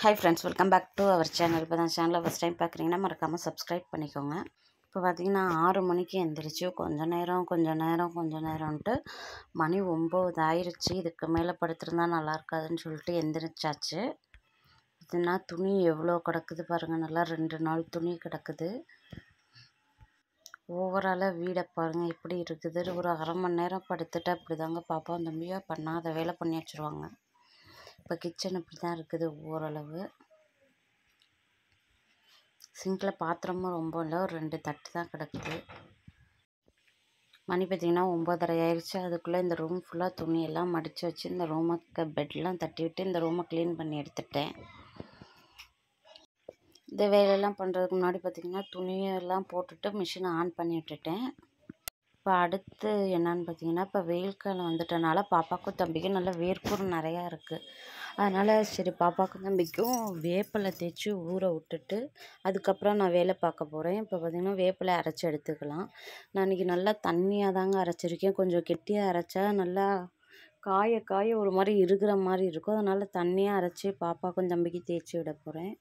hi friends welcome back to our channel இப்போ தான் சேனலை ஃபஸ்ட் டைம் பார்க்குறீங்கன்னா மறக்காமல் சப்ஸ்கிரைப் பண்ணிக்கோங்க இப்போ பார்த்தீங்கன்னா ஆறு மணிக்கு எந்திரிச்சு கொஞ்ச நேரம் கொஞ்ச நேரம் கொஞ்ச நேரம்ன்ட்டு மணி ஒம்பது ஆயிருச்சு இதுக்கு மேலே படுத்திருந்தா நல்லா இருக்காதுன்னு சொல்லிட்டு எந்திரிச்சாச்சு இதுனா துணி எவ்வளோ கிடக்குது பாருங்கள் நல்லா ரெண்டு நாள் துணி கிடக்குது ஓவராலாக வீடை பாருங்கள் எப்படி இருக்குது ஒரு அரை மணி நேரம் படுத்துட்டு அப்படி தாங்க பாப்பா தம்பியா பண்ணாத வேலை பண்ணி வச்சுருவாங்க இப்போ கிச்சன் இப்படி தான் இருக்குது ஓரளவு சிங்கில் பாத்திரமும் ரொம்ப இல்லை ஒரு ரெண்டு தட்டு தான் கிடக்குது மணி பார்த்திங்கன்னா ஒம்பதரை ஆயிடுச்சு அதுக்குள்ளே இந்த ரூம் ஃபுல்லாக துணியெல்லாம் மடித்து வச்சு இந்த ரூமுக்கு பெட்லாம் தட்டி விட்டு இந்த ரூமை க்ளீன் பண்ணி எடுத்துட்டேன் இந்த வேலையெல்லாம் பண்ணுறதுக்கு முன்னாடி பார்த்திங்கன்னா துணியெல்லாம் போட்டுட்டு மிஷினை ஆன் பண்ணி விட்டுட்டேன் இப்போ அடுத்து என்னன்னு பார்த்தீங்கன்னா இப்போ வெயில் காலம் வந்துட்டனால பாப்பாக்கும் தம்பிக்கும் நல்லா வேர்க்கூர் நிறையா இருக்குது அதனால் சரி பாப்பாக்கும் தம்பிக்கும் வேப்பிலை தேய்ச்சி ஊற விட்டுட்டு அதுக்கப்புறம் நான் வேலை பார்க்க போகிறேன் இப்போ பார்த்திங்கன்னா வேப்பிலை அரைச்சி எடுத்துக்கலாம் நான் இன்றைக்கி நல்லா தண்ணியாக தாங்க அரைச்சிருக்கேன் கொஞ்சம் கெட்டியாக அரைச்சா நல்லா காய காய ஒரு மாதிரி இருக்கிற மாதிரி இருக்கும் அதனால் தண்ணியாக அரைச்சி பாப்பாக்கும் தம்பிக்கு தேய்ச்சி விட போகிறேன்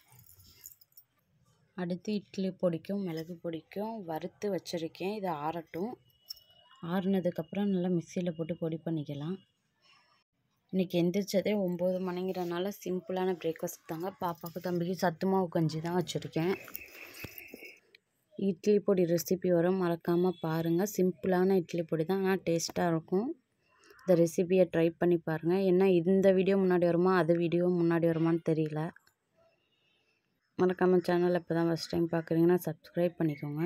அடுத்து இட்லி பொடிக்கும் மிளகு பொடிக்கும் வறுத்து வச்சுருக்கேன் இது ஆறட்டும் ஆறுனதுக்கப்புறம் நல்லா மிக்சியில் போட்டு பொடி பண்ணிக்கலாம் இன்றைக்கி எந்திரிச்சதே ஒம்பது மணிங்கிறனால சிம்பிளான பிரேக்ஃபாஸ்ட் தாங்க பாப்பாவுக்கு தம்பிக்கு சத்து மாவு கஞ்சி தான் வச்சுருக்கேன் இட்லி பொடி ரெசிபி வரும் மறக்காமல் பாருங்கள் சிம்பிளான இட்லி பொடி தான் ஆனால் டேஸ்ட்டாக இருக்கும் இந்த ரெசிபியை ட்ரை பண்ணி பாருங்கள் என்ன இந்த வீடியோ முன்னாடி வருமா அது வீடியோ முன்னாடி வருமான்னு தெரியல மறக்காமல் சேனலை இப்போ தான் ஃபஸ்ட் டைம் பார்க்குறீங்கன்னா சப்ஸ்கிரைப் பண்ணிக்கோங்க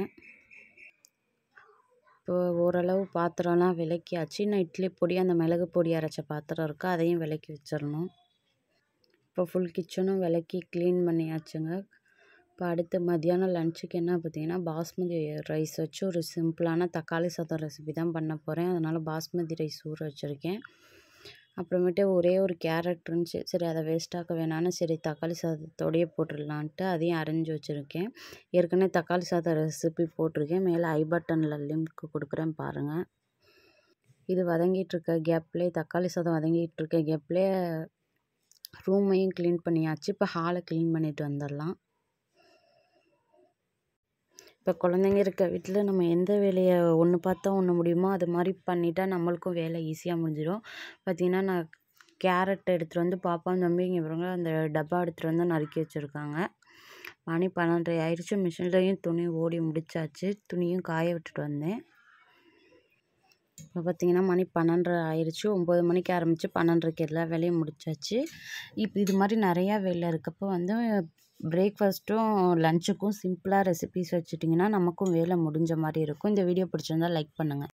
இப்போ ஓரளவு பாத்திரம்லாம் விளக்கியாச்சு நான் இட்லி பொடி அந்த மிளகு பொடி அரைச்ச பாத்திரம் இருக்குது அதையும் விளக்கி வச்சிடணும் இப்போ ஃபுல் கிச்சனும் விளக்கி க்ளீன் பண்ணியாச்சுங்க இப்போ அடுத்து மத்தியானம் லஞ்சுக்கு என்ன பார்த்தீங்கன்னா பாஸ்மதி ரைஸ் வச்சு ஒரு சிம்பிளான தக்காளி சாதம் ரெசிபி தான் பண்ண போகிறேன் அதனால் பாஸ்மதி ரைஸ் ஊற வச்சுருக்கேன் அப்புறமேட்டு ஒரே ஒரு கேரட் இருந்துச்சு சரி அதை வேஸ்ட்டாக்க வேணான்னு சரி தக்காளி சாதத்தோடையே போட்டுடலான்ட்டு அதையும் அரைஞ்சி வச்சுருக்கேன் ஏற்கனவே தக்காளி சாதம் ரெசிபி போட்டிருக்கேன் மேலே ஐ பட்டனில் லிங்க் கொடுக்குறேன் பாருங்கள் இது வதங்கிட்டுருக்க கேப்லேயே தக்காளி சாதம் வதங்கிட்டு இருக்க கேப்லேயே ரூமையும் க்ளீன் பண்ணியாச்சு இப்போ ஹாலை க்ளீன் பண்ணிட்டு வந்துடலாம் இப்போ குழந்தைங்க இருக்க வீட்டில் நம்ம எந்த வேலையை ஒன்று பார்த்தா ஒன்று முடியுமோ அது மாதிரி பண்ணிட்டா நம்மளுக்கும் வேலை ஈஸியாக முடிஞ்சிடும் பார்த்திங்கன்னா நான் கேரட் எடுத்துகிட்டு வந்து பாப்பா தம்பி இங்கே பாருங்க அந்த டப்பா எடுத்துகிட்டு வந்து நறுக்கி வச்சுருக்காங்க மணி பன்னெண்டரை ஆயிடுச்சு மிஷின்லேயும் துணி ஓடி முடிச்சாச்சு துணியும் காய விட்டுட்டு வந்தேன் இப்போ பார்த்திங்கன்னா மணி பன்னெண்டரை ஆயிடுச்சு ஒம்பது மணிக்கு ஆரம்பித்து பன்னெண்டரைக்கு எல்லா வேலையும் முடிச்சாச்சு இப்போ இது மாதிரி நிறையா வேலை இருக்கப்போ வந்து பிரேக்ஃபாஸ்ட்டும் லஞ்சுக்கும் சிம்பிளாக ரெசிபிஸ் வச்சுட்டிங்கன்னா நமக்கும் வேலை முடிஞ்ச மாதிரி இருக்கும் இந்த வீடியோ பிடிச்சிருந்தா லைக் பண்ணுங்கள்